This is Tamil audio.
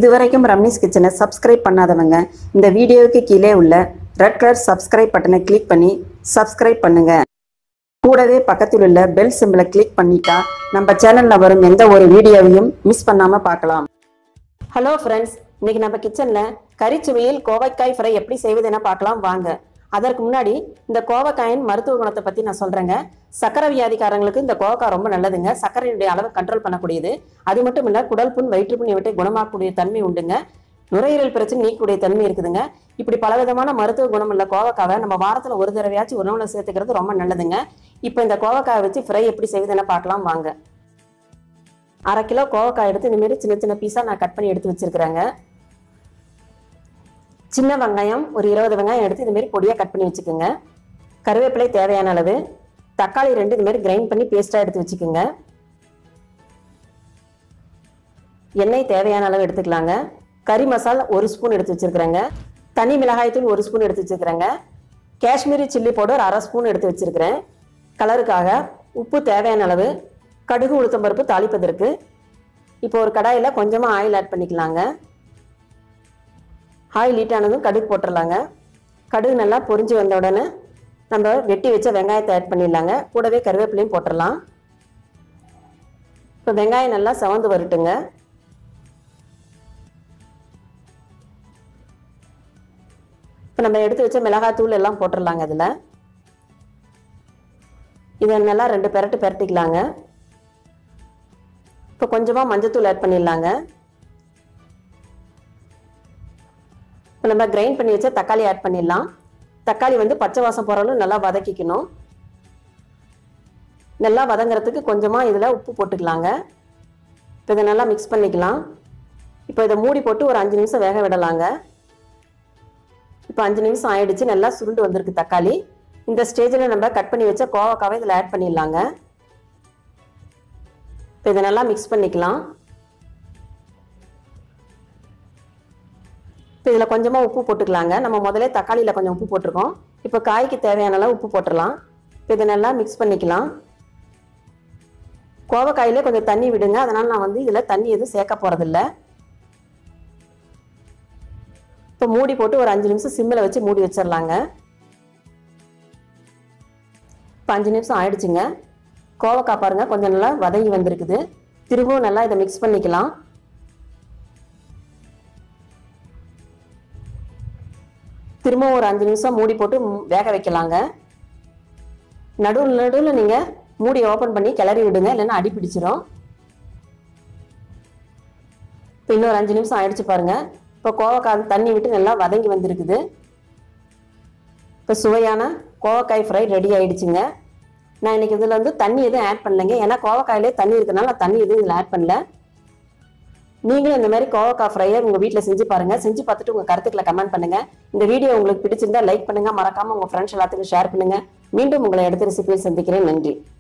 இதுவரைக்கும் ரம்னிஸ் கிச்சனை சப்ஸ்கிரைப் பண்ணாதவங்க இந்த வீடியோவுக்கு கீழே உள்ள ரெட் கலர் சப்ஸ்கிரைப் பட்டனை கிளிக் பண்ணி சப்ஸ்கிரைப் பண்ணுங்க கூடவே பக்கத்தில் உள்ள பெல் சிம்பிளை கிளிக் பண்ணிட்டா நம்ம சேனல்ல வரும் எந்த ஒரு வீடியோவையும் மிஸ் பண்ணாம பார்க்கலாம் ஹலோ ஃப்ரெண்ட்ஸ் இன்னைக்கு நம்ம கிச்சன்ல கறிச்சுவையில் கோவைக்காய் ஃப்ரை எப்படி செய்வதுன்னு பார்க்கலாம் வாங்க அதற்கு முன்னாடி இந்த கோவைக்காயின் மருத்துவ குணத்தை பத்தி நான் சொல்றேங்க சக்கரை வியாதிக்காரங்களுக்கு இந்த கோவக்காய் ரொம்ப நல்லதுங்க சர்க்கரையுடைய அளவு கண்ட்ரோல் பண்ணக்கூடியது அது மட்டும் இல்ல குடல் புண் வயிற்றுப்புண் இவற்றை குணமாக்கக்கூடிய தன்மை உண்டுங்க நுரையீரல் பிரச்சனை நீக்கக்கூடிய தன்மை இருக்குதுங்க இப்படி பலவிதமான மருத்துவ குணம் உள்ள கோவக்காவை நம்ம வாரத்துல ஒரு தடவையாச்சும் உணவுல சேர்த்துக்கிறது ரொம்ப நல்லதுங்க இப்போ இந்த கோவக்காயை வச்சு ஃப்ரை எப்படி செய்வதுன்னு பார்க்கலாம் வாங்க அரை கிலோ கோவக்காய் எடுத்து இந்த மாதிரி சின்ன சின்ன பீஸாக நான் கட் பண்ணி எடுத்து வச்சிருக்கிறேங்க சின்ன வெங்காயம் ஒரு இருபது வெங்காயம் எடுத்து இந்த மாதிரி பொடியாக கட் பண்ணி வச்சுக்கோங்க கருவேப்பிலை தேவையான அளவு தக்காளி ரெண்டு இந்த மாதிரி கிரைண்ட் பண்ணி பேஸ்ட்டாக எடுத்து வச்சுக்கோங்க எண்ணெய் தேவையான அளவு எடுத்துக்கலாங்க கறி மசாலா ஒரு ஸ்பூன் எடுத்து வச்சிருக்கிறேங்க தனி மிளகாய்த்தூள் ஒரு ஸ்பூன் எடுத்து வச்சிருக்கிறேங்க காஷ்மீரி சில்லி பவுடர் அரை ஸ்பூன் எடுத்து வச்சிருக்கிறேன் கலருக்காக உப்பு தேவையான அளவு கடுகு உளுத்தம்பருப்பு தாளிப்பதற்கு இப்போ ஒரு கடாயில் கொஞ்சமாக ஆயில் ஆட் பண்ணிக்கலாங்க ஆயில் ஹீட் ஆனதும் கடுகு போட்டுடலாங்க கடுகு நல்லா பொரிஞ்சு வந்த உடனே நம்ம வெட்டி வச்ச வெங்காயத்தை ஆட் பண்ணிடலாங்க கூடவே கருவேப்பிலையும் போட்டுடலாம் இப்போ வெங்காயம் நல்லா செவந்து வரட்டுங்க இப்போ நம்ம எடுத்து வச்ச மிளகாத்தூள் எல்லாம் போட்டுடலாங்க அதில் இதை நல்லா ரெண்டு பெரட்டு பெரட்டிக்கலாங்க இப்போ கொஞ்சமாக மஞ்சத்தூள் ஆட் பண்ணிடலாங்க இப்போ நம்ம கிரைண்ட் பண்ணி வச்ச தக்காளி ஆட் பண்ணிடலாம் தக்காளி வந்து பச்சை வாசம் போகிறவளும் நல்லா வதக்கிக்கணும் நல்லா வதங்குறதுக்கு கொஞ்சமாக இதில் உப்பு போட்டுக்கலாங்க இப்போ இதை நல்லா மிக்ஸ் பண்ணிக்கலாம் இப்போ இதை மூடி போட்டு ஒரு அஞ்சு நிமிஷம் வேக விடலாங்க இப்போ அஞ்சு நிமிஷம் ஆயிடுச்சு நல்லா சுருண்டு வந்திருக்கு தக்காளி இந்த ஸ்டேஜில் நம்ம கட் பண்ணி வச்ச கோவக்காவை இதில் ஆட் பண்ணிடலாங்க இப்போ இதை நல்லா மிக்ஸ் பண்ணிக்கலாம் இப்போ இதில் கொஞ்சமாக உப்பு போட்டுக்கலாங்க நம்ம முதலே தக்காளியில் கொஞ்சம் உப்பு போட்டிருக்கோம் இப்போ காய்க்கு தேவையான அளவு உப்பு போட்டுடலாம் இப்போ இதை நல்லா மிக்ஸ் பண்ணிக்கலாம் கோவக்காயிலே கொஞ்சம் தண்ணி விடுங்க அதனால் நான் வந்து இதில் தண்ணி எதுவும் சேர்க்க போகிறதில்ல இப்போ மூடி போட்டு ஒரு அஞ்சு நிமிஷம் சிம்மில் வச்சு மூடி வச்சிடலாங்க இப்போ அஞ்சு நிமிஷம் ஆயிடுச்சுங்க கோவக்காய் பாருங்கள் கொஞ்சம் நல்லா வதங்கி வந்திருக்குது திரும்பவும் நல்லா இதை மிக்ஸ் பண்ணிக்கலாம் திரும்பவும் ஒரு அஞ்சு நிமிஷம் மூடி போட்டு வேக வைக்கலாங்க நடுவில் நடுவில் நீங்கள் மூடி ஓப்பன் பண்ணி கிளறி விடுங்க இல்லைன்னா அடி பிடிச்சிரும் இப்போ இன்னொரு அஞ்சு நிமிஷம் ஆயிடுச்சு பாருங்க இப்போ கோவக்காய் தண்ணி விட்டு நல்லா வதங்கி வந்திருக்குது இப்போ சுவையான கோவக்காய் ஃப்ரை ரெடி ஆயிடுச்சுங்க நான் இன்னைக்கு இதில் வந்து தண்ணி எதுவும் ஆட் பண்ணலைங்க ஏன்னா கோவக்காயிலே தண்ணி இருக்கனால நான் தண்ணி எதுவும் இதில் ஆட் பண்ணல நீங்களும் இந்த மாதிரி கோவக்காய் ஃப்ரையை உங்கள் வீட்டில் செஞ்சு பாருங்கள் செஞ்சு பார்த்துட்டு உங்கள் கருத்துக்களை கமெண்ட் பண்ணுங்கள் இந்த வீடியோ உங்களுக்கு பிடிச்சிருந்தா லைக் பண்ணுங்கள் மறக்காமல் உங்கள் ஃப்ரெண்ட்ஸ் எல்லாத்துக்கும் ஷேர் பண்ணுங்கள் மீண்டும் உங்களை அடுத்த ரெசிபியில் சந்திக்கிறேன் நன்றி